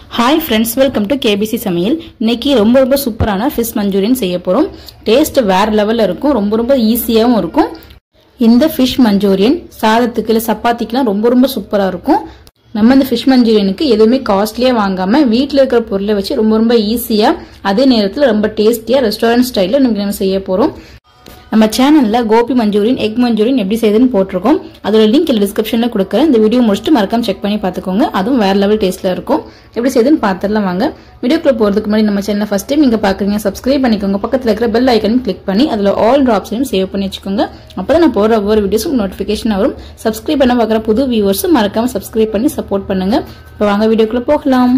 hi friends welcome to KBC சமையல் இன்னைக்கு ரொம்ப ரொம்ப சூப்பரான ஃபிஷ் மஞ்சூரியன் செய்ய போகிறோம் டேஸ்ட் வேற லெவலில் இருக்கும் ரொம்ப ரொம்ப ஈஸியாகவும் இருக்கும் இந்த ஃபிஷ் மஞ்சூரியன் சாதத்துக்கு இல்லை சப்பாத்திக்கெலாம் ரொம்ப ரொம்ப சூப்பராக இருக்கும் நம்ம இந்த ஃபிஷ் மஞ்சூரியனுக்கு எதுவுமே காஸ்ட்லியாக வாங்காமல் வீட்டில் இருக்கிற பொருளை வச்சு ரொம்ப ரொம்ப ஈஸியாக அதே நேரத்தில் ரொம்ப டேஸ்டியாக ரெஸ்டாரண்ட் ஸ்டைலில் நமக்கு நம்ம செய்ய போகிறோம் நம்ம சேனல்ல கோபி மஞ்சூரியன் எக் மஞ்சூரியன் எப்படி செய்யுதுன்னு போட்டிருக்கோம் அதோட லிங்க் இல்லை டிஸ்கிரிப்ஷன்ல கொடுக்குறேன் இந்த வீடியோ முடிச்சுட்டு மறக்காம செக் பண்ணி பார்த்துக்கோங்க அதுவும் வேற லெவல் டேஸ்ட்ல இருக்கும் எப்படி செய்யுதுன்னு பார்த்துடலாம் வாங்க வீடியோக்குள்ள போறதுக்கு முன்னாடி நம்ம சேனல் ஃபர்ஸ்ட் டைம் நீங்க பாக்குறீங்க சப்ஸ்கிரைப் பண்ணிக்கோங்க பக்கத்துல இருக்கிற பெல் ஐக்கனையும் கிளிக் பண்ணி அதுல ஆல் ஆப்ஷனையும் சேவ் பண்ணி வச்சுக்கோங்க அப்பதான் நான் போற ஒவ்வொரு வீடியோஸும் நோட்டிபிகேஷன் வரும் சப்ஸ்கிரைப் பண்ண பார்க்குற புது வியூவர்ஸும் மறக்காம சப்ஸ்கிரைப் பண்ணி சப்போர்ட் பண்ணுங்க இப்போ வாங்க வீடியோக்குள்ள போகலாம்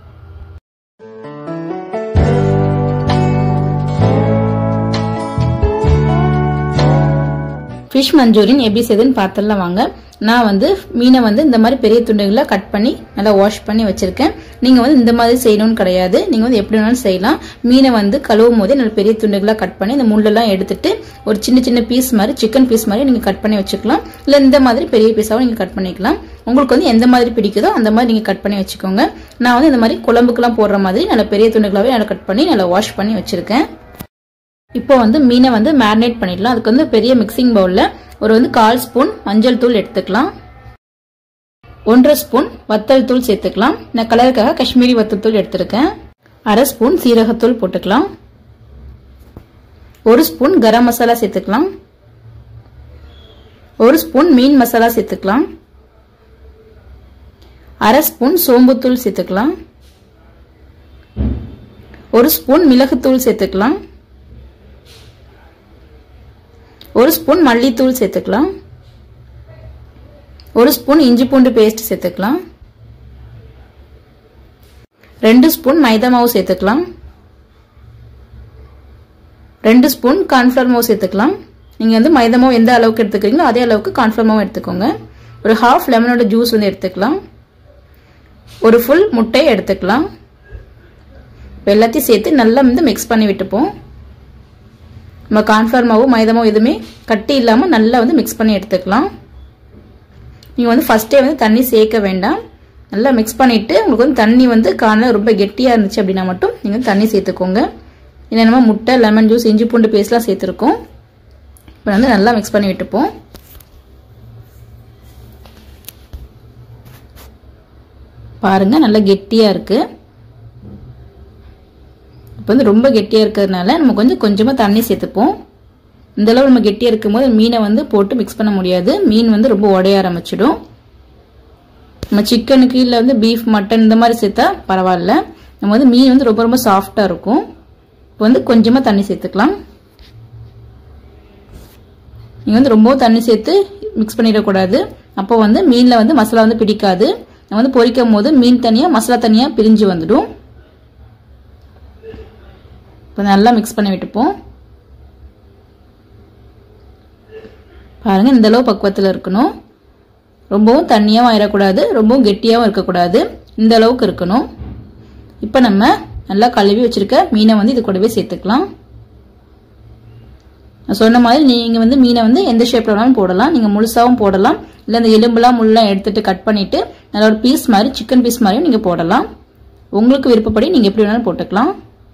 ஃபிஷ் மஞ்சூரியன் எப்படி செய்யுதுன்னு பார்த்துடலாம் வாங்க நான் வந்து மீனை வந்து இந்த மாதிரி பெரிய துண்டுகளை கட் பண்ணி நல்லா வாஷ் பண்ணி வச்சிருக்கேன் நீங்கள் வந்து இந்த மாதிரி செய்யணும்னு கிடையாது நீங்கள் வந்து எப்படி வேணாலும் செய்யலாம் மீனை வந்து கழுவும் போதே நல்ல பெரிய துண்டுகளாக கட் பண்ணி இந்த முள்ளெல்லாம் எடுத்துட்டு ஒரு சின்ன சின்ன பீஸ் மாதிரி சிக்கன் பீஸ் மாதிரி நீங்கள் கட் பண்ணி வச்சுக்கலாம் இல்லை இந்த மாதிரி பெரிய பீஸாகவும் நீங்கள் கட் பண்ணிக்கலாம் உங்களுக்கு வந்து எந்த மாதிரி பிடிக்குதோ அந்த மாதிரி நீங்கள் கட் பண்ணி வச்சுக்கோங்க நான் வந்து இந்த மாதிரி குழம்புக்கெல்லாம் போடுற மாதிரி நல்ல பெரிய துண்டுகளாகவே நல்லா கட் பண்ணி நல்லா வாஷ் பண்ணி வச்சிருக்கேன் இப்போ வந்து மீனை வந்து மேரினேட் பண்ணிடலாம் அதுக்கு வந்து பெரிய மிக்சிங் பவுலில் ஒரு வந்து கால் ஸ்பூன் மஞ்சள் தூள் எடுத்துக்கலாம் ஒன்றரை ஸ்பூன் வத்தல் தூள் சேர்த்துக்கலாம் நான் கலருக்காக காஷ்மீரி வத்தல் தூள் எடுத்திருக்கேன் அரை ஸ்பூன் சீரகத்தூள் போட்டுக்கலாம் ஒரு ஸ்பூன் கரம் மசாலா சேர்த்துக்கலாம் ஒரு ஸ்பூன் மீன் மசாலா சேர்த்துக்கலாம் அரை ஸ்பூன் சோம்புத்தூள் சேர்த்துக்கலாம் ஒரு ஸ்பூன் மிளகுத்தூள் சேர்த்துக்கலாம் ஒரு ஸ்பூன் மல்லித்தூள் சேர்த்துக்கலாம் ஒரு ஸ்பூன் இஞ்சி பூண்டு பேஸ்ட் சேர்த்துக்கலாம் ரெண்டு ஸ்பூன் மைதா மாவு சேர்த்துக்கலாம் ரெண்டு ஸ்பூன் கார்ன்ஃபிளவர் மாவு சேர்த்துக்கலாம் நீங்கள் வந்து மைதா மாவு எந்த அளவுக்கு எடுத்துக்கிறீங்களோ அதே அளவுக்கு கார்ன்ஃபிளவர் மாவு எடுத்துக்கோங்க ஒரு ஹாஃப் லெமனோட ஜூஸ் வந்து எடுத்துக்கலாம் ஒரு ஃபுல் முட்டையை எடுத்துக்கலாம் எல்லாத்தையும் சேர்த்து நல்லா வந்து மிக்ஸ் பண்ணி விட்டுப்போம் நம்ம கார்ன்ஃப்ளவர் மாவு மைதா மாவு எதுவுமே கட்டி இல்லாமல் நல்லா வந்து மிக்ஸ் பண்ணி எடுத்துக்கலாம் நீங்கள் வந்து ஃபஸ்ட்டே வந்து தண்ணி சேர்க்க வேண்டாம் நல்லா மிக்ஸ் பண்ணிவிட்டு உங்களுக்கு வந்து தண்ணி வந்து காணல ரொம்ப கெட்டியாக இருந்துச்சு அப்படின்னா மட்டும் நீங்கள் வந்து தண்ணி சேர்த்துக்கோங்க இல்லை நம்ம முட்டை லெமன் ஜூஸ் இஞ்சி பூண்டு பேஸ்ட்லாம் சேர்த்துருக்கோம் இப்போ வந்து நல்லா மிக்ஸ் பண்ணி விட்டுப்போம் பாருங்கள் நல்லா கெட்டியாக இருக்குது இப்போ வந்து ரொம்ப கெட்டியாக இருக்கிறதுனால நம்ம கொஞ்சம் கொஞ்சமாக தண்ணி சேர்த்துப்போம் இந்த அளவு நம்ம கெட்டியாக இருக்கும்போது மீனை வந்து போட்டு மிக்ஸ் பண்ண முடியாது மீன் வந்து ரொம்ப உடைய ஆரம்பிச்சிடும் நம்ம சிக்கனுக்கு இல்லை வந்து பீஃப் மட்டன் இந்த மாதிரி சேர்த்தா பரவாயில்ல நம்ம வந்து மீன் வந்து ரொம்ப ரொம்ப சாஃப்டாக இருக்கும் இப்போ வந்து கொஞ்சமாக தண்ணி சேர்த்துக்கலாம் நீங்கள் வந்து ரொம்ப தண்ணி சேர்த்து மிக்ஸ் பண்ணிடக்கூடாது அப்போ வந்து மீனில் வந்து மசாலா வந்து பிடிக்காது நம்ம வந்து பொரிக்கும் போது மீன் தனியாக மசாலா தனியாக பிரிஞ்சு வந்துடும் இப்போ நல்லா மிக்ஸ் பண்ணி விட்டுப்போம் பாருங்க இந்த அளவு பக்குவத்தில் இருக்கணும் ரொம்பவும் தண்ணியாகவும் ஆயிடக்கூடாது ரொம்பவும் கெட்டியாகவும் இருக்கக்கூடாது இந்த அளவுக்கு இருக்கணும் இப்போ நம்ம நல்லா கழுவி வச்சிருக்க மீனை வந்து இது கூடவே சேர்த்துக்கலாம் நான் சொன்ன மாதிரி நீங்கள் வந்து மீனை வந்து எந்த ஷேப்பில் வேணாலும் போடலாம் நீங்கள் முழுசாகவும் போடலாம் இல்லை இந்த எலும்புலாம் முள்ளெலாம் எடுத்துட்டு கட் பண்ணிட்டு நல்ல ஒரு பீஸ் மாதிரி சிக்கன் பீஸ் மாதிரியும் நீங்கள் போடலாம் உங்களுக்கு விருப்பப்படி நீங்கள் எப்படி வேணாலும் போட்டுக்கலாம்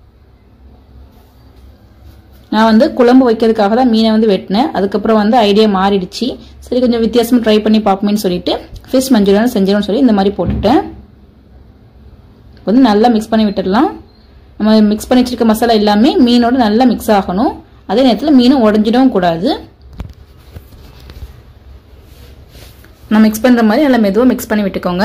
நான் வந்து குழம்பு வைக்கிறதுக்காக தான் மீனை வந்து வெட்டினேன் அதுக்கப்புறம் வந்து ஐடியா மாறிடுச்சு சரி கொஞ்சம் வித்தியாசமாக ட்ரை பண்ணி பார்ப்போமேன்னு சொல்லிட்டு ஃபிஷ் மஞ்சூரியன் செஞ்சிடணும்னு சொல்லி இந்த மாதிரி போட்டுட்டேன் வந்து நல்லா மிக்ஸ் பண்ணி விட்டுடலாம் நம்ம மிக்ஸ் பண்ணி வச்சிருக்க மசாலா எல்லாமே மீனோட நல்லா மிக்ஸ் ஆகணும் அதே நேரத்தில் மீனும் உடஞ்சிடவும் கூடாது நான் மிக்ஸ் பண்ணுற மாதிரி நல்லா மெதுவாக மிக்ஸ் பண்ணி விட்டுக்கோங்க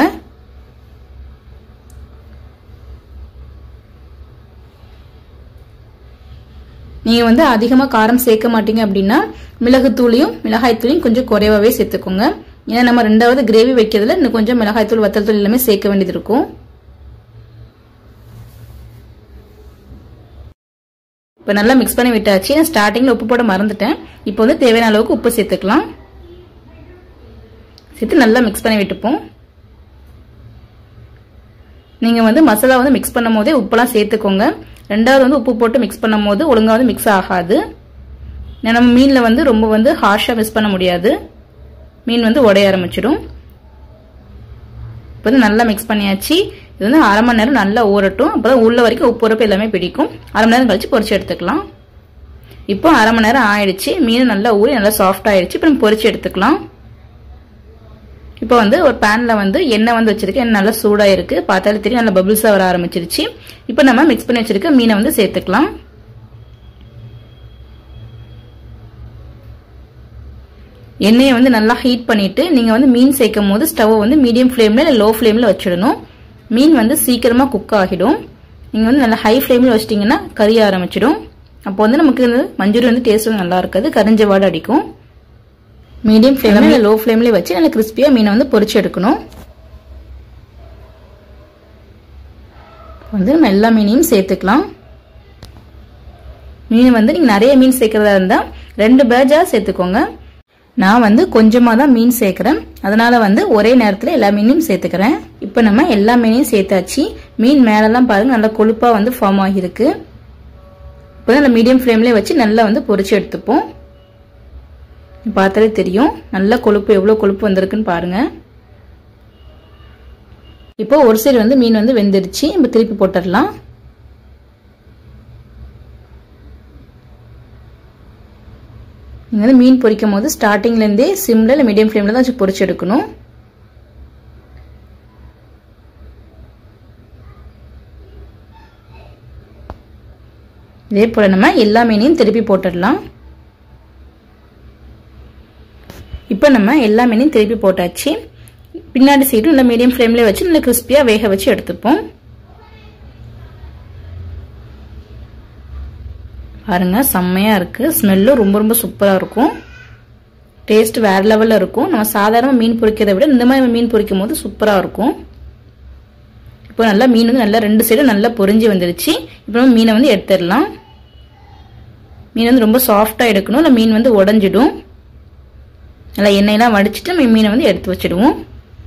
நீங்கள் வந்து அதிகமாக காரம் சேர்க்க மாட்டீங்க அப்படின்னா மிளகுத்தூளையும் மிளகாய்த்தூளையும் கொஞ்சம் குறைவாகவே சேர்த்துக்கோங்க ஏன்னா நம்ம ரெண்டாவது கிரேவி வைக்கிறதுல இன்னும் கொஞ்சம் மிளகாய்த்தூள் வத்தல் தூள் எல்லாமே சேர்க்க வேண்டியது இருக்கும் இப்போ நல்லா மிக்ஸ் பண்ணி விட்டாச்சு நான் ஸ்டார்டிங்கில் உப்பு போட மறந்துட்டேன் இப்போ வந்து தேவையான அளவுக்கு உப்பு சேர்த்துக்கலாம் சேர்த்து நல்லா மிக்ஸ் பண்ணி விட்டுப்போம் நீங்கள் வந்து மசாலா வந்து மிக்ஸ் பண்ணும் போதே உப்பெல்லாம் சேர்த்துக்கோங்க ரெண்டாவது வந்து உப்பு போட்டு மிக்ஸ் பண்ணும் போது ஒழுங்காக வந்து மிக்ஸ் ஆகாது நம்ம மீனில் வந்து ரொம்ப வந்து ஹார்ஷாக மிக்ஸ் பண்ண முடியாது மீன் வந்து உடைய ஆரம்பிச்சிடும் இப்போ வந்து நல்லா மிக்ஸ் பண்ணியாச்சு இது வந்து அரை மணி நேரம் நல்லா ஊறட்டும் அப்பதான் உள்ள வரைக்கும் உப்பு உரப்பு எல்லாமே பிடிக்கும் அரை மணி நேரம் கழிச்சு பொரிச்சு எடுத்துக்கலாம் இப்போ அரை மணி நேரம் ஆயிடுச்சு மீன் நல்லா ஊறி நல்லா சாஃப்ட் ஆயிடுச்சு இப்போ நம்ம பொரிச்சு எடுத்துக்கலாம் இப்போ வந்து ஒரு பேன்ல வந்து எண்ணெய் வந்து வச்சிருக்கேன் எண்ணெய் நல்லா சூடா இருக்கு பார்த்தாலே தெரியும் நல்லா பபிள்ஸா வர ஆரம்பிச்சிருச்சு இப்போ நம்ம மிக்ஸ் பண்ணி வச்சிருக்க மீனை வந்து சேர்த்துக்கலாம் எண்ணெயை வந்து நல்லா ஹீட் பண்ணிட்டு நீங்க வந்து மீன் சேர்க்கும் போது ஸ்டவ் வந்து மீடியம் ஃப்ளேம்ல இல்லை லோ ஃப்ளேம்ல வச்சிடணும் மீன் வந்து சீக்கிரமா குக் ஆகிடும் நீங்க வந்து நல்லா ஹை ஃப்ளேம்ல வச்சிட்டீங்கன்னா கறிய ஆரம்பிச்சிடும் அப்போ வந்து நமக்கு வந்து மஞ்சூரி வந்து டேஸ்ட் நல்லா இருக்காது கரிஞ்ச வாடை அடிக்கும் மீடியம் ஃப்ளேம்ல இல்லை லோ ஃப்ளேம்ல வச்சு நல்லா கிறிஸ்பியா மீனை வந்து பொரிச்சு எடுக்கணும் வந்து நம்ம எல்லா மீனையும் சேர்த்துக்கலாம் மீன் வந்து நீங்க நிறைய மீன் சேர்க்கறதா இருந்தா ரெண்டு பேஜா சேர்த்துக்கோங்க நான் வந்து கொஞ்சமாக தான் மீன் சேர்க்குறேன் அதனால வந்து ஒரே நேரத்தில் எல்லா மீனையும் சேர்த்துக்கிறேன் இப்போ நம்ம எல்லா மீனையும் சேர்த்தாச்சு மீன் மேலெல்லாம் பாருங்க நல்லா கொழுப்பாக வந்து ஃபார்ம் ஆகியிருக்கு இப்போ நல்லா மீடியம் ஃப்ளேம்லேயே வச்சு நல்லா வந்து பொரிச்சு எடுத்துப்போம் பார்த்தாலே தெரியும் நல்ல கொழுப்பு எவ்வளோ கொழுப்பு வந்திருக்குன்னு பாருங்க இப்போ ஒரு சைடு வந்து மீன் வந்து வெந்துருச்சு இப்போ திருப்பி போட்டுடலாம் நீங்கள் வந்து மீன் பொரிக்கும் போது ஸ்டார்டிங்லேருந்தே சிம்ல இல்லை மீடியம் ஃப்ளேமில் தான் வச்சு பொரிச்சு எடுக்கணும் இதே போல் நம்ம எல்லா மீனையும் திருப்பி போட்டுடலாம் இப்போ நம்ம எல்லா மீனையும் திருப்பி போட்டாச்சு பின்னாடி சைடும் நல்லா மீடியம் ஃப்ளேம்லேயே வச்சு நல்லா கிறிஸ்பியாக வேக வச்சு எடுத்துப்போம் பாருங்க செம்மையா இருக்கு ஸ்மெல்லும் ரொம்ப ரொம்ப சூப்பரா இருக்கும் டேஸ்ட் வேற லெவல்ல இருக்கும் நம்ம சாதாரண மீன் பொரிக்கிறத விட இந்த மாதிரி மீன் பொரிக்கும் போது சூப்பரா இருக்கும் இப்போ நல்லா மீன் வந்து நல்லா ரெண்டு சைடும் நல்லா பொரிஞ்சு வந்துருச்சு இப்போ நம்ம மீனை வந்து எடுத்துடலாம் மீன் வந்து ரொம்ப சாஃப்டா எடுக்கணும் இல்லை மீன் வந்து உடஞ்சிடும் நல்லா எண்ணெயெல்லாம் வடிச்சிட்டு நம்ம மீனை வந்து எடுத்து வச்சிடுவோம்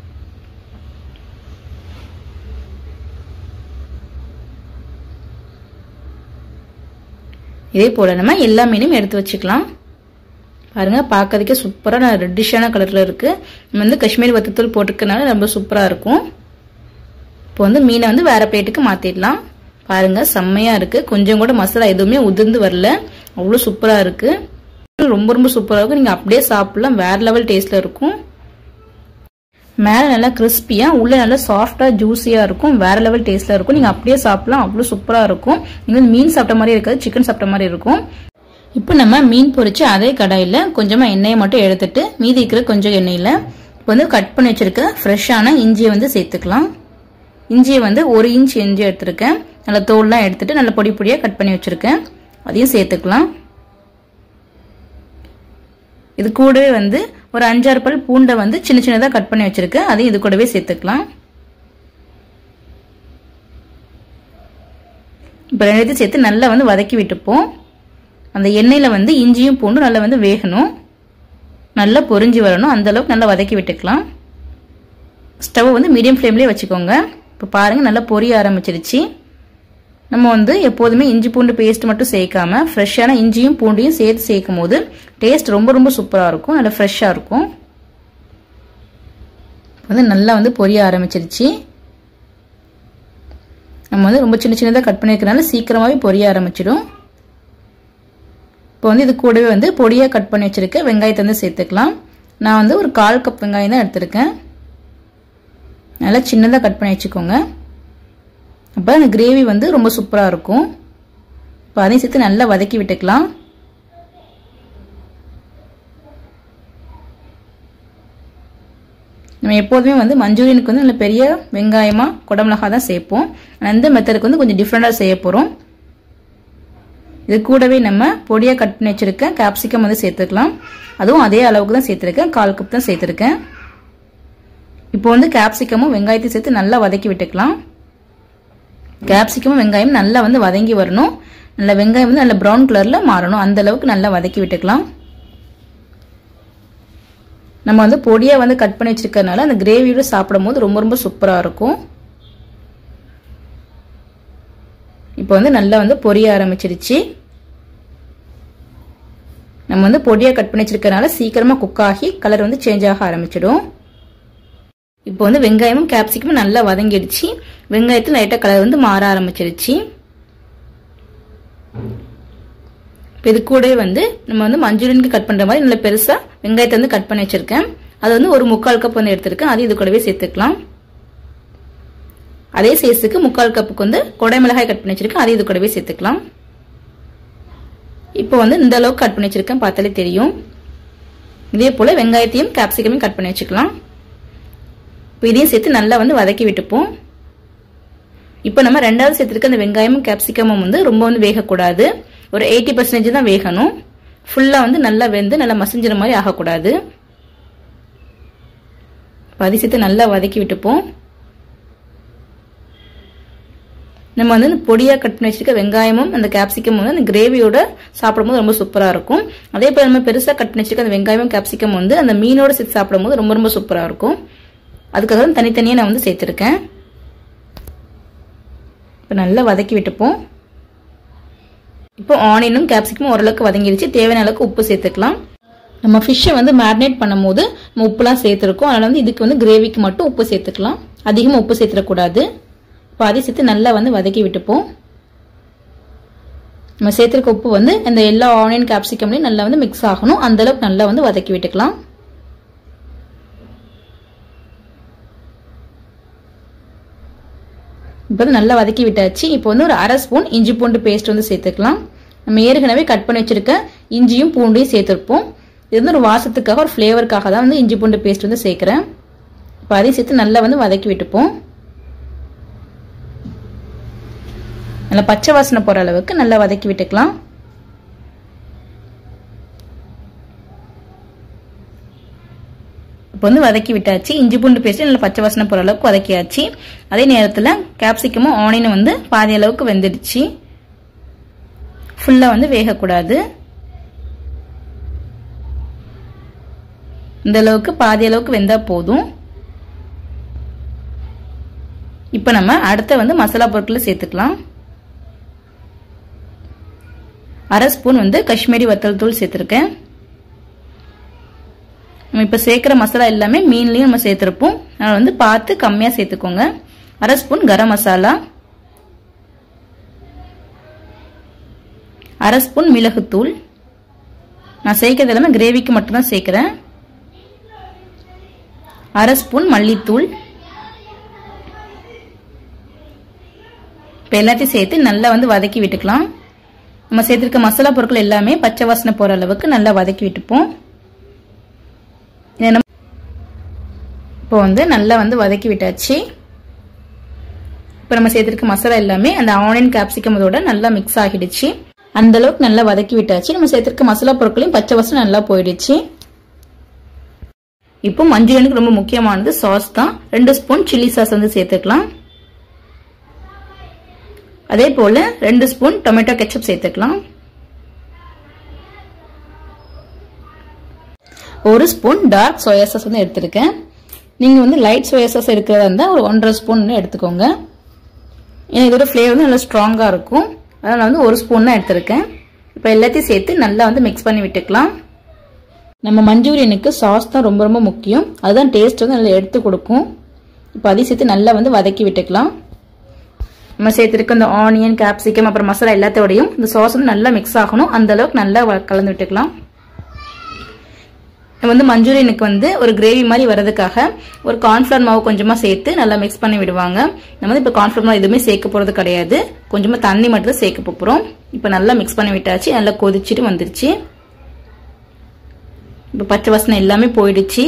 இதே போல் நம்ம எல்லா மீனையும் எடுத்து வச்சுக்கலாம் பாருங்க பார்க்கறதுக்கே சூப்பராக ரெட்டிஷான கலரில் இருக்குது நம்ம வந்து காஷ்மீர் வத்தத்தூள் போட்டுக்கனால ரொம்ப சூப்பராக இருக்கும் இப்போ வந்து மீனை வந்து வேற பிளேட்டுக்கு மாற்றிடலாம் பாருங்க செம்மையாக இருக்குது கொஞ்சம் கூட மசாலா எதுவுமே உதிர்ந்து வரல அவ்வளோ சூப்பராக இருக்குது ரொம்ப ரொம்ப சூப்பராக இருக்கும் நீங்கள் அப்படியே சாப்பிடலாம் வேற லெவல் டேஸ்ட்டில் இருக்கும் மேலே நல்லா கிறிஸ்பியாக உள்ளே நல்லா சாஃப்டாக ஜூஸியாக இருக்கும் வேற லெவல் டேஸ்ட்டில் இருக்கும் நீங்கள் அப்படியே சாப்பிடலாம் அவ்வளோ சூப்பராக இருக்கும் நீங்கள் வந்து மீன் சாப்பிட்ட மாதிரி இருக்காது சிக்கன் சாப்பிட்ட மாதிரி இருக்கும் இப்போ நம்ம மீன் பொரிச்சு அதே கடாயில் கொஞ்சமாக எண்ணெயை மட்டும் எடுத்துட்டு மீதி இருக்கிற கொஞ்சம் எண்ணெயில் இப்போ வந்து கட் பண்ணி வச்சிருக்க ஃப்ரெஷ்ஷான இஞ்சியை வந்து சேர்த்துக்கலாம் இஞ்சியை வந்து ஒரு இன்ச் இஞ்சி எடுத்திருக்கேன் நல்லா தோல்லாம் எடுத்துட்டு நல்லா பொடி பொடியாக கட் பண்ணி வச்சிருக்கேன் அதையும் சேர்த்துக்கலாம் இது கூடவே வந்து ஒரு அஞ்சாறு பல் பூண்டை வந்து சின்ன சின்னதாக கட் பண்ணி வச்சிருக்கேன் அதையும் இது கூடவே சேர்த்துக்கலாம் இப்போ ரெண்டுத்தையும் சேர்த்து நல்லா வந்து வதக்கி விட்டுப்போம் அந்த எண்ணெயில் வந்து இஞ்சியும் பூண்டும் நல்லா வந்து வேகணும் நல்லா பொரிஞ்சு வரணும் அந்த அளவுக்கு நல்லா வதக்கி விட்டுக்கலாம் ஸ்டவ் வந்து மீடியம் ஃப்ளேம்லேயே வச்சுக்கோங்க இப்போ பாருங்கள் நல்லா பொரிய ஆரம்பிச்சிருச்சு நம்ம வந்து எப்போதுமே இஞ்சி பூண்டு பேஸ்ட் மட்டும் சேர்க்காம ஃப்ரெஷ்ஷான இஞ்சியும் பூண்டையும் சேர்த்து சேர்க்கும் போது டேஸ்ட் ரொம்ப ரொம்ப சூப்பராக இருக்கும் நல்லா ஃப்ரெஷ்ஷாக இருக்கும் வந்து நல்லா வந்து பொரிய ஆரம்பிச்சிருச்சு நம்ம வந்து ரொம்ப சின்ன சின்னதாக கட் பண்ணியிருக்கனால சீக்கிரமாகவே பொரிய ஆரம்பிச்சிடும் இப்போ வந்து இது கூடவே வந்து பொடியாக கட் பண்ணி வச்சுருக்க வெங்காயத்தை வந்து சேர்த்துக்கலாம் நான் வந்து ஒரு கால் கப் வெங்காயம் தான் எடுத்திருக்கேன் நல்லா சின்னதாக கட் பண்ணி வச்சுக்கோங்க அப்போ அந்த கிரேவி வந்து ரொம்ப சூப்பராக இருக்கும் இப்போ அதையும் சேர்த்து நல்லா வதக்கி விட்டுக்கலாம் நம்ம எப்போதுமே வந்து மஞ்சூரியனுக்கு வந்து நல்ல பெரிய வெங்காயமாக குடமிளகா தான் சேர்ப்போம் ஆனால் இந்த மெத்தடுக்கு வந்து கொஞ்சம் டிஃப்ரெண்ட்டாக செய்ய போகிறோம் இது கூடவே நம்ம பொடியாக கட் பண்ணி வச்சுருக்கேன் கேப்சிகம் வந்து சேர்த்துக்கலாம் அதுவும் அதே அளவுக்கு தான் சேர்த்துருக்கேன் கால் கப் தான் சேர்த்துருக்கேன் இப்போ வந்து கேப்சிகமும் வெங்காயத்தையும் சேர்த்து நல்லா வதக்கி விட்டுக்கலாம் கேப்சிகமும் வெங்காயம் நல்லா வந்து வதங்கி வரணும் நல்ல வெங்காயம் வந்து நல்ல ப்ரௌன் கலரில் மாறணும் அந்த அளவுக்கு நல்லா வதக்கி விட்டுக்கலாம் நம்ம வந்து பொடியாக வந்து கட் பண்ணி வச்சிருக்கறனால அந்த கிரேவியோட சாப்பிடும் போது ரொம்ப ரொம்ப சூப்பராக இருக்கும் இப்போ வந்து நல்லா வந்து பொரிய ஆரம்பிச்சிருச்சு நம்ம வந்து பொடியாக கட் பண்ணி வச்சிருக்கறனால சீக்கிரமாக குக் ஆகி கலர் வந்து சேஞ்ச் ஆக ஆரம்பிச்சிடும் இப்போ வந்து வெங்காயமும் கேப்சிகமும் நல்லா வதங்கிடுச்சு வெங்காயத்தில் லைட்டாக கலர் வந்து மாற ஆரம்பிச்சிருச்சு இப்போ இது கூடவே வந்து நம்ம வந்து மஞ்சூரியனுக்கு கட் பண்ணுற மாதிரி நல்ல பெருசாக வெங்காயத்தை வந்து கட் பண்ணி வச்சிருக்கேன் அது வந்து ஒரு முக்கால் கப் வந்து எடுத்திருக்கேன் அது இது கூடவே சேர்த்துக்கலாம் அதே சைஸுக்கு முக்கால் கப்புக்கு வந்து கொடை மிளகாய் கட் பண்ணி வச்சிருக்கேன் அது இது கூடவே சேர்த்துக்கலாம் இப்போ வந்து இந்த அளவுக்கு கட் பண்ணி வச்சிருக்கேன் பார்த்தாலே தெரியும் இதே போல் வெங்காயத்தையும் கேப்சிகமையும் கட் பண்ணி வச்சுக்கலாம் இப்போ இதையும் சேர்த்து நல்லா வந்து வதக்கி விட்டுப்போம் இப்போ நம்ம ரெண்டாவது சேர்த்துருக்க அந்த வெங்காயமும் கேப்சிகமும் வந்து ரொம்ப வந்து வேகக்கூடாது ஒரு எயிட்டி பர்சன்டேஜ் தான் வேகணும் ஃபுல்லாக வந்து நல்லா வெந்து நல்லா மசிஞ்சிற மாதிரி ஆகக்கூடாது அதை சேர்த்து நல்லா வதக்கி விட்டுப்போம் நம்ம வந்து இந்த பொடியாக கட் பண்ணி வச்சிருக்க வெங்காயமும் அந்த கேப்சிகம் வந்து அந்த கிரேவியோட சாப்பிடும்போது ரொம்ப சூப்பராக இருக்கும் அதே போல் நம்ம பெருசாக கட் பண்ணி வச்சிருக்க அந்த வெங்காயமும் கேப்சிகம் வந்து அந்த மீனோட சேர்த்து சாப்பிடும்போது ரொம்ப ரொம்ப சூப்பராக இருக்கும் அதுக்காக தான் தனித்தனியாக நான் வந்து சேர்த்துருக்கேன் இப்போ நல்லா வதக்கி விட்டுப்போம் இப்போ ஆனியனும் கேப்சிகமும் ஓரளவுக்கு வதங்கிடுச்சு தேவையான அளவுக்கு உப்பு சேர்த்துக்கலாம் நம்ம ஃபிஷ்ஷை வந்து மேரினேட் பண்ணும்போது நம்ம உப்புலாம் சேர்த்துருக்கோம் அதனால் வந்து இதுக்கு வந்து கிரேவிக்கு மட்டும் உப்பு சேர்த்துக்கலாம் அதிகமாக உப்பு சேர்த்துடக்கூடாது இப்போ அதை சேர்த்து நல்லா வந்து வதக்கி விட்டுப்போம் நம்ம சேர்த்துருக்க உப்பு வந்து இந்த எல்லா ஆனியன் கேப்சிகம்லையும் நல்லா வந்து மிக்ஸ் ஆகணும் அந்த அளவுக்கு நல்லா வந்து வதக்கி விட்டுக்கலாம் இப்போ வந்து நல்லா வதக்கி விட்டாச்சு இப்போ வந்து ஒரு அரை ஸ்பூன் இஞ்சி பூண்டு பேஸ்ட் வந்து சேர்த்துக்கலாம் நம்ம ஏற்கனவே கட் பண்ணி வச்சிருக்க இஞ்சியும் பூண்டையும் சேர்த்துருப்போம் இது வந்து ஒரு வாசத்துக்காக ஒரு ஃப்ளேவருக்காக தான் வந்து இஞ்சி பூண்டு பேஸ்ட் வந்து சேர்க்குறேன் இப்போ அதையும் சேர்த்து நல்லா வந்து வதக்கி விட்டுப்போம் நல்லா பச்சை வாசனை போகிற அளவுக்கு நல்லா வதக்கி விட்டுக்கலாம் இப்போ வந்து வதக்கி விட்டாச்சு இஞ்சி பூண்டு பேஸ்ட் நல்லா பச்சை வாசனை போகிற அளவுக்கு வதக்கியாச்சு அதே நேரத்தில் கேப்சிகமும் ஆனியனும் வந்து பாதி அளவுக்கு வெந்துடுச்சு ஃபுல்லாக வந்து வேகக்கூடாது இந்த அளவுக்கு பாதி அளவுக்கு வெந்தால் போதும் இப்போ நம்ம அடுத்த வந்து மசாலா பொருட்களை சேர்த்துக்கலாம் அரை ஸ்பூன் வந்து காஷ்மீரி வத்தல் தூள் சேர்த்துருக்கேன் நம்ம இப்போ சேர்க்குற மசாலா எல்லாமே மீன்லேயும் நம்ம சேர்த்துருப்போம் அதனால் வந்து பார்த்து கம்மியாக சேர்த்துக்கோங்க அரை ஸ்பூன் கரம் மசாலா அரை ஸ்பூன் மிளகுத்தூள் நான் சேர்க்கறது எல்லாமே கிரேவிக்கு மட்டும்தான் சேர்க்குறேன் அரை ஸ்பூன் மல்லித்தூள் இப்போ எல்லாத்தையும் சேர்த்து நல்லா வந்து வதக்கி விட்டுக்கலாம் நம்ம சேர்த்துருக்க மசாலா பொருட்கள் எல்லாமே பச்சை வாசனை போகிற அளவுக்கு நல்லா வதக்கி விட்டுப்போம் இப்போ வந்து நல்லா வந்து வதக்கி விட்டாச்சு இப்போ நம்ம சேர்த்துருக்க மசாலா எல்லாமே அந்த ஆனியன் கேப்சிகம் இதோட நல்லா மிக்ஸ் ஆகிடுச்சு அந்த அளவுக்கு நல்லா வதக்கி விட்டாச்சு நம்ம சேர்த்துருக்க மசாலா பொருட்களையும் பச்சை வாசனை நல்லா போயிடுச்சு இப்போ மஞ்சூரியனுக்கு ரொம்ப முக்கியமானது சாஸ் தான் ரெண்டு ஸ்பூன் சில்லி சாஸ் வந்து சேர்த்துக்கலாம் அதே போல ரெண்டு ஸ்பூன் டொமேட்டோ கெச்சப் சேர்த்துக்கலாம் ஒரு ஸ்பூன் டார்க் சோயா சாஸ் வந்து எடுத்திருக்கேன் நீங்கள் வந்து லைட் சோயா சாஸ் எடுக்கிறதா இருந்தால் ஒரு ஒன்றரை ஸ்பூன் எடுத்துக்கோங்க ஏன்னா இதோட ஃப்ளேவர் வந்து நல்லா ஸ்ட்ராங்காக இருக்கும் அதனால் வந்து ஒரு ஸ்பூன் தான் எடுத்திருக்கேன் இப்போ எல்லாத்தையும் சேர்த்து நல்லா வந்து மிக்ஸ் பண்ணி விட்டுக்கலாம் நம்ம மஞ்சூரியனுக்கு சாஸ் தான் ரொம்ப ரொம்ப முக்கியம் அதுதான் டேஸ்ட் வந்து நல்லா எடுத்து கொடுக்கும் இப்போ அதையும் சேர்த்து நல்லா வந்து வதக்கி விட்டுக்கலாம் நம்ம சேர்த்துருக்க இந்த ஆனியன் கேப்சிகம் அப்புறம் மசாலா எல்லாத்தோடையும் இந்த சாஸ் வந்து நல்லா மிக்ஸ் ஆகணும் அந்த அளவுக்கு நல்லா கலந்து விட்டுக்கலாம் வந்து மஞ்சூரியனுக்கு வந்து ஒரு கிரேவி மாதிரி வரதுக்காக ஒரு கார்ன்ஃப்ளவர் மாவு கொஞ்சமாக சேர்த்து நல்லா மிக்ஸ் பண்ணி விடுவாங்க நம்ம வந்து இப்போ கார்ன்ஃப்ளவர் மாவு எதுவுமே சேர்க்க போகிறது கிடையாது கொஞ்சமாக தண்ணி மட்டும் தான் சேர்க்க போகிறோம் இப்போ நல்லா மிக்ஸ் பண்ணி விட்டாச்சு நல்லா கொதிச்சுட்டு வந்துருச்சு இப்போ பச்சை வாசனை எல்லாமே போயிடுச்சு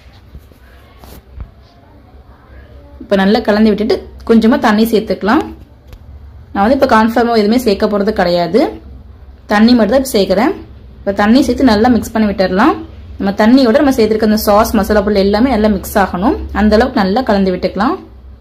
இப்போ நல்லா கலந்து விட்டுட்டு கொஞ்சமாக தண்ணி சேர்த்துக்கலாம் நான் வந்து இப்போ கான்ஃபார்மாக எதுவுமே சேர்க்க போகிறது கிடையாது தண்ணி மட்டும் தான் சேர்க்குறேன் இப்போ தண்ணி சேர்த்து நல்லா மிக்ஸ் பண்ணி விட்டுடலாம் நம்ம தண்ணியோட நம்ம சேர்த்துருக்க அந்த சாஸ் மசாலா பொருள் எல்லாமே நல்லா மிக்ஸ் ஆகணும் அந்த அளவுக்கு நல்லா கலந்து விட்டுக்கலாம்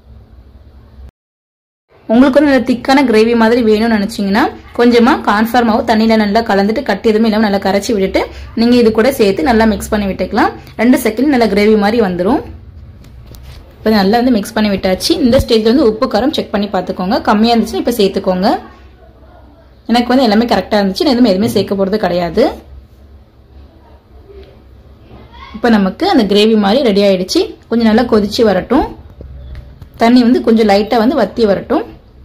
உங்களுக்கு வந்து நல்ல திக்கான கிரேவி மாதிரி வேணும்னு நினைச்சீங்கன்னா கொஞ்சமா கான்ஃபார் மாவு தண்ணியில நல்லா கலந்துட்டு கட்டி எதுவுமே இல்லாமல் நல்லா கரைச்சி விட்டுட்டு நீங்க இது கூட சேர்த்து நல்லா மிக்ஸ் பண்ணி விட்டுக்கலாம் ரெண்டு செகண்ட் நல்லா கிரேவி மாதிரி வந்துடும் இப்போ நல்லா வந்து மிக்ஸ் பண்ணி விட்டாச்சு இந்த ஸ்டேஜ்ல வந்து உப்பு காரம் செக் பண்ணி பார்த்துக்கோங்க கம்மியாக இருந்துச்சுன்னா இப்போ சேர்த்துக்கோங்க எனக்கு வந்து எல்லாமே கரெக்டாக இருந்துச்சு நான் எதுவுமே எதுவுமே சேர்க்க போகிறது கிடையாது இப்போ நமக்கு அந்த கிரேவி மாதிரி ரெடி ஆயிடுச்சு கொஞ்சம் நல்லா கொதிச்சு வரட்டும் தண்ணி வந்து கொஞ்சம் லைட்டாக வந்து வத்தி வரட்டும்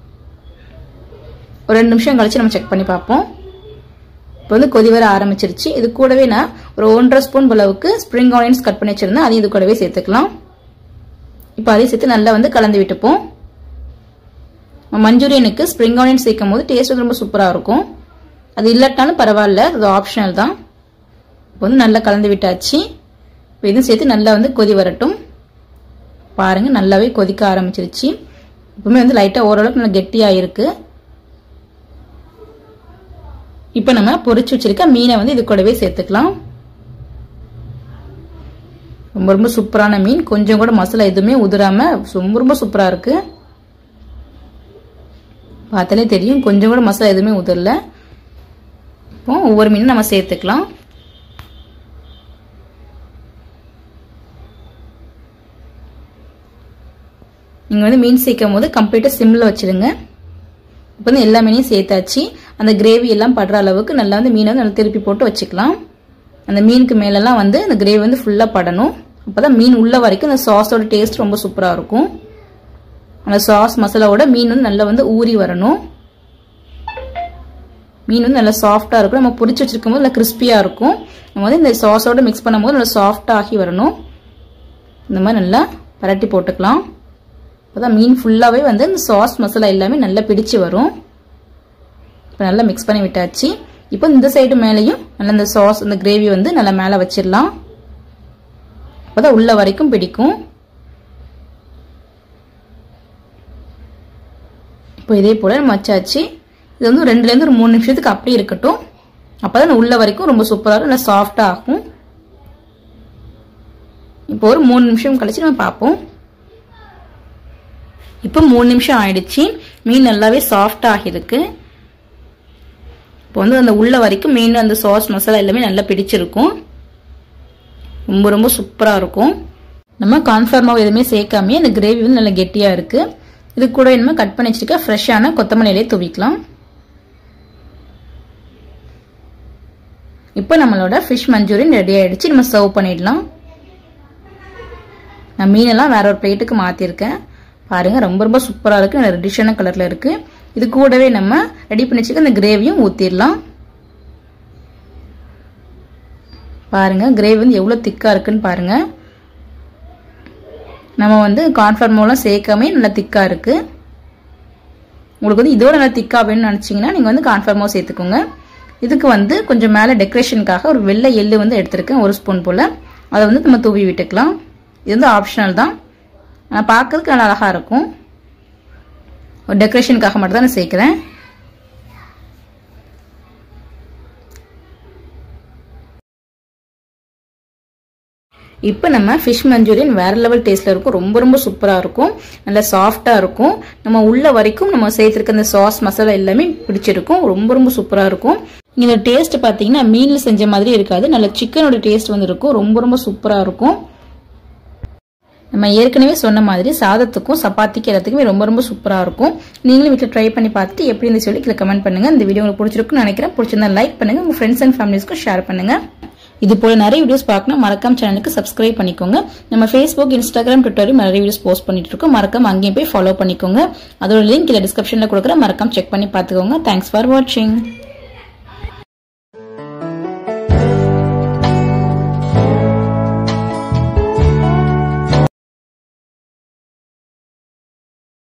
ஒரு ரெண்டு நிமிஷம் கழிச்சு நம்ம செக் பண்ணி பார்ப்போம் இப்போ வந்து கொதி வர ஆரம்பிச்சிருச்சு இது கூடவே நான் ஒரு ஒன்றரை ஸ்பூன் அளவுக்கு ஸ்ப்ரிங் ஆனியன்ஸ் கட் பண்ணி வச்சிருந்தேன் அதையும் இது கூடவே சேர்த்துக்கலாம் இப்போ அதையும் சேர்த்து நல்லா வந்து கலந்து விட்டுப்போம் மஞ்சூரியனுக்கு ஸ்ப்ரிங் ஆனியன் சேர்க்கும் போது டேஸ்ட் வந்து ரொம்ப சூப்பராக இருக்கும் அது இல்லாட்டாலும் பரவாயில்ல அது ஆப்ஷனல் தான் இப்போ வந்து நல்லா கலந்து விட்டாச்சு இப்போ இதுவும் சேர்த்து நல்லா வந்து கொதி வரட்டும் பாருங்க நல்லாவே கொதிக்க ஆரம்பிச்சிருச்சு இப்பவுமே வந்து லைட்டாக ஓரளவுக்கு நல்லா கெட்டியாக இருக்கு இப்போ நம்ம பொரிச்சு வச்சிருக்க மீனை வந்து இது கூடவே சேர்த்துக்கலாம் ரொம்ப ரொம்ப சூப்பரான மீன் கொஞ்சம் கூட மசாலா எதுவுமே உதிராம ரொம்ப ரொம்ப சூப்பரா இருக்கு பார்த்தாலே தெரியும் கொஞ்சம் கூட மசாலா எதுவுமே உதிரல இப்போ ஒவ்வொரு மீனும் நம்ம சேர்த்துக்கலாம் நீங்க வந்து மீன் சேர்க்கும் போது கம்ப்ளீட்டா சிம்ல வச்சிருங்க இப்போ வந்து எல்லா மீனையும் சேர்த்தாச்சு அந்த கிரேவி எல்லாம் படுற அளவுக்கு நல்லா வந்து மீனை வந்து நல்லா திருப்பி போட்டு வச்சுக்கலாம் அந்த மீனுக்கு மேலெல்லாம் வந்து அந்த கிரேவி வந்து ஃபுல்லாக படணும் அப்போதான் மீன் உள்ள வரைக்கும் அந்த சாஸோட டேஸ்ட் ரொம்ப சூப்பராக இருக்கும் அந்த சாஸ் மசாலாவோட மீன் வந்து நல்லா வந்து ஊறி வரணும் மீன் வந்து நல்லா சாஃப்டாக இருக்கும் நம்ம பொரிச்சு வச்சிருக்கும் போது நல்லா கிறிஸ்பியாக இருக்கும் நம்ம வந்து இந்த சாஸோட மிக்ஸ் பண்ணும்போது நல்லா சாஃப்டாக ஆகி வரணும் இந்த மாதிரி நல்லா பரட்டி போட்டுக்கலாம் அப்போதான் மீன் ஃபுல்லாகவே வந்து இந்த சாஸ் மசாலா எல்லாமே நல்லா பிடிச்சு வரும் இப்போ நல்லா மிக்ஸ் பண்ணி விட்டாச்சு இப்போ இந்த சைடு மேலேயும் நல்லா இந்த சாஸ் இந்த கிரேவி வந்து நல்லா மேலே வச்சிடலாம் அப்போதான் உள்ள வரைக்கும் பிடிக்கும் இப்போ இதே போல் நம்ம வச்சாச்சு இது வந்து ரெண்டுலேருந்து ஒரு மூணு நிமிஷத்துக்கு அப்படியே இருக்கட்டும் அப்போதான் உள்ள வரைக்கும் ரொம்ப சூப்பராக இருக்கும் நல்லா சாஃப்டாக ஆகும் இப்போ ஒரு மூணு நிமிஷம் கழிச்சு நம்ம பார்ப்போம் இப்போ மூணு நிமிஷம் ஆயிடுச்சு மீன் நல்லாவே சாஃப்ட் ஆகிருக்கு இப்போ வந்து அந்த உள்ள வரைக்கும் மீன் அந்த சாஸ் மசாலா எல்லாமே நல்லா பிடிச்சிருக்கும் ரொம்ப ரொம்ப சூப்பராக இருக்கும் நம்ம கான்ஃபார்ம் மாவு எதுவுமே சேர்க்காமயே அந்த கிரேவி வந்து நல்லா கெட்டியாக இருக்கு இது கூட நம்ம கட் பண்ணி வச்சிருக்க ஃப்ரெஷ்ஷான கொத்தமல்லி இலையை துவிக்கலாம் இப்போ நம்மளோட ஃபிஷ் மஞ்சூரியன் ரெடி ஆயிடுச்சு நம்ம சர்வ் பண்ணிடலாம் நான் மீனெல்லாம் வேற ஒரு பிளேட்டுக்கு மாற்றிருக்கேன் பாருங்க ரொம்ப ரொம்ப சூப்பராக இருக்கு ரெட்டிஷான கலர்ல இருக்கு இது கூடவே நம்ம ரெடி பண்ணி வச்சுக்க அந்த கிரேவியும் ஊற்றிடலாம் பாருங்க கிரேவி வந்து எவ்வளோ திக்காக இருக்குன்னு பாருங்க நம்ம வந்து கான்ஃபர்மோலாம் சேர்க்காமே நல்லா திக்காக இருக்கு உங்களுக்கு வந்து இதோட நல்லா திக்காக வேணும்னு நினச்சிங்கன்னா நீங்கள் வந்து கான்ஃபர்மோ சேர்த்துக்கோங்க இதுக்கு வந்து கொஞ்சம் மேலே டெக்கரேஷனுக்காக ஒரு வெள்ளை எள்ளு வந்து எடுத்திருக்கேன் ஒரு ஸ்பூன் போல் அதை வந்து நம்ம தூவி விட்டுக்கலாம் இது வந்து ஆப்ஷனல் தான் ஆனால் பார்க்கறதுக்கு நல்லா அழகாக இருக்கும் ஒரு டெக்கரேஷனுக்காக மட்டும் தான் நான் சேர்க்குறேன் இப்போ நம்ம ஃபிஷ் மஞ்சூரியன் வேற லெவல் டேஸ்ட்ல இருக்கும் ரொம்ப ரொம்ப சூப்பராக இருக்கும் நல்லா சாஃப்டாக இருக்கும் நம்ம உள்ள வரைக்கும் நம்ம சேர்த்துருக்க அந்த சாஸ் மசாலா எல்லாமே பிடிச்சிருக்கும் ரொம்ப ரொம்ப சூப்பராக இருக்கும் இந்த டேஸ்ட் பார்த்தீங்கன்னா மீனில் செஞ்ச மாதிரி இருக்காது நல்ல சிக்கனோட டேஸ்ட் வந்து இருக்கும் ரொம்ப ரொம்ப சூப்பராக இருக்கும் நம்ம ஏற்கனவே சொன்ன மாதிரி சாதத்துக்கும் சப்பாத்திக்கு எல்லாத்துக்குமே ரொம்ப ரொம்ப சூப்பராக இருக்கும் நீங்களும் வீட்டில் ட்ரை பண்ணி பார்த்துட்டு எப்படி இருந்து சொல்லி கீழே கமெண்ட் பண்ணுங்க இந்த வீடியோ உங்களுக்கு பிடிச்சிருக்குன்னு நினைக்கிறேன் பிடிச்சிருந்தா லைக் பண்ணுங்க உங்க ஃப்ரெண்ட்ஸ் அண்ட் ஃபேமிலிஸ்க்கும் ஷேர் பண்ணுங்க இது போல நிறைய வீடியோஸ் பார்க்கணும் மறக்காம சேனலுக்கு சப்ஸ்கிரைப் பண்ணிக்கோங்க நம்ம ஃபேஸ்புக் இன்ஸ்டாகிராம் ட்விட்டரும் நிறைய வீடியோஸ் போஸ்ட் பண்ணிட்டு இருக்கோம் மறக்காம அங்கேயும் போய் ஃபாலோ பண்ணிக்கோங்க அதோட லிங்க் இல்லை டிஸ்கிரிப்ஷனில் கொடுக்குறேன் மறக்காம செக் பண்ணி பார்த்துக்கோங்க தேங்க்ஸ் ஃபார் வாட்சிங்